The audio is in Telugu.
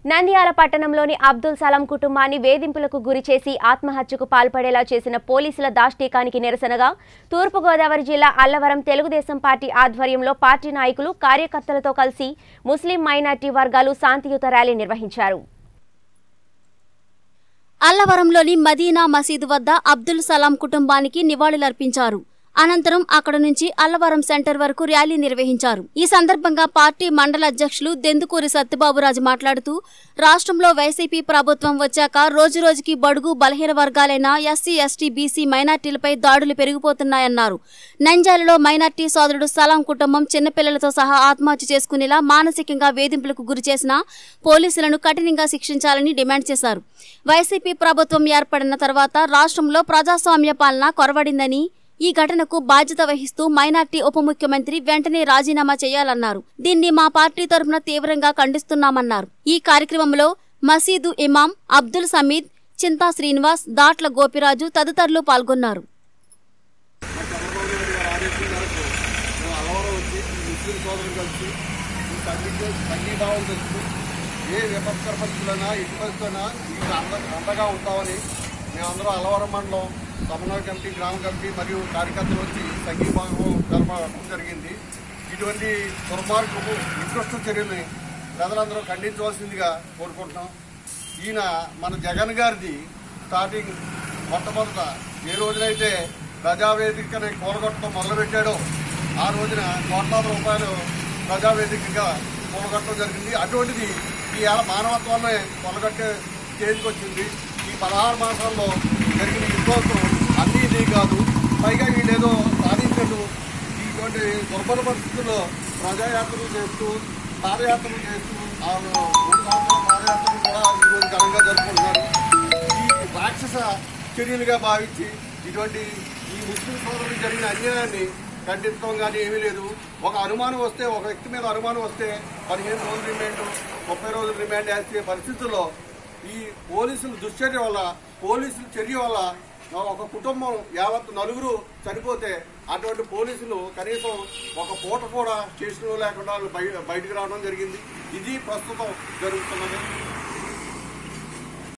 నంద్యాల పట్టణంలోని అబ్దుల్ సలాం కుటుంబాన్ని వేధింపులకు గురిచేసి ఆత్మహత్యకు పాల్పడేలా చేసిన పోలీసుల దాష్టీకానికి నిరసనగా తూర్పుగోదావరి జిల్లా అల్లవరం తెలుగుదేశం పార్టీ ఆధ్వర్యంలో పార్టీ నాయకులు కార్యకర్తలతో కలిసి ముస్లిం మైనార్టీ వర్గాలు శాంతియుత ర్యాలీ నిర్వహించారు అల్లవరంలోని మదీనా మసీదు వద్ద అబ్దుల్ సలాం కుటుంబానికి నివాళులర్పించారు అనంతరం అక్కడ నుంచి అల్లవరం సెంటర్ వరకు ర్యాలీ నిర్వహించారు ఈ సందర్భంగా పార్టీ మండల అధ్యక్షులు దెందుకూరి సత్యబాబురాజు మాట్లాడుతూ రాష్ట్రంలో వైసీపీ ప్రభుత్వం వచ్చాక రోజురోజుకి బడుగు బలహీన వర్గాలైన ఎస్సీ ఎస్టీ బీసీ మైనార్టీలపై దాడులు పెరిగిపోతున్నాయన్నారు నంజాలలో మైనార్టీ సోదరుడు సలాం కుటుంబం చిన్నపిల్లలతో సహా ఆత్మహత్య చేసుకునేలా మానసికంగా వేధింపులకు గురిచేసిన పోలీసులను కఠినంగా శిక్షించాలని డిమాండ్ చేశారు వైసీపీ ప్రభుత్వం ఏర్పడిన తర్వాత రాష్ట్రంలో ప్రజాస్వామ్య పాలన కొరవడిందని ఈ ఘటనకు బాధ్యత వహిస్తూ మైనార్టీ ఉప ముఖ్యమంత్రి వెంటనే రాజీనామా చేయాలన్నారు దీన్ని మా పార్టీ తరఫున తీవ్రంగా ఖండిస్తున్నామన్నారు ఈ కార్యక్రమంలో మసీదు ఇమాం అబ్దుల్ సమీద్ చింతా శ్రీనివాస్ దాట్ల గోపిరాజు తదితరులు పాల్గొన్నారు చంద్రబాబు నాయుడు గారి ఆదేశం మేరకు మేము అలవారం వచ్చి ఈ ముస్లిం సోదరులు కలిసి ఈ తగ్గించే సంఘీభావం తెలుసు ఏ విపత్కర పరిస్థితులైనా ఎటు పరిస్థితులైనా ఈ అంద అండగా ఉంటామని మేమందరం అలవారం మండలం సమన్వయ కమిటీ గ్రామ కమిటీ మరియు కార్యకర్తలు వచ్చి సంఘీభావం జరపడం జరిగింది ఇటువంటి దుర్మార్గము నికృష్ట చర్యల్ని ప్రజలందరూ ఖండించవలసిందిగా కోరుకుంటున్నాం ఈయన మన జగన్ గారిది స్టార్టింగ్ మొట్టమొదట ఏ రోజునైతే ప్రజావేదికని కూలగొట్టడం మొదలుపెట్టాడో ఆ రోజున కోట్లాది రూపాయలు ప్రజావేదికగా కూలగొట్టడం జరిగింది అటువంటిది ఈ ఏళ్ళ మానవత్వాన్ని కొలగట్టే స్టేజ్కి వచ్చింది ఈ పదహారు మాసాల్లో జరిగిన యుద్ధోత్సవం అన్నీ ఇది కాదు పైగా వీళ్ళేదో సాధించడు ఇటువంటి దుర్బల పరిస్థితుల్లో ప్రజాయాత్రలు చేస్తూ పాదయాత్రలు చేస్తూ ఆ మూడు సంవత్సరాల పాదయాత్రలు కూడా ఈరోజు ఘనంగా జరుపుకుంటున్నారు ఈ రాక్షస చర్యలుగా భావించి ఇటువంటి ఈ ముస్లిం సోదరులకు జరిగిన అన్యాయాన్ని ఖండించడం కానీ ఏమీ లేదు ఒక అనుమానం వస్తే ఒక వ్యక్తి మీద అనుమానం వస్తే పదిహేను రోజులు రిమాండ్ ముప్పై రోజులు రిమాండ్ వేసే పరిస్థితుల్లో ఈ పోలీసుల దుశ్చర్య వల్ల పోలీసుల చర్య వల్ల ఒక కుటుంబం యావత్ నలుగురు చనిపోతే అటువంటి పోలీసులు కనీసం ఒక పూట కూడా స్టేషన్లో లేకుండా వాళ్ళు బయ బయటకు రావడం జరిగింది ఇది ప్రస్తుతం జరుగుతున్నది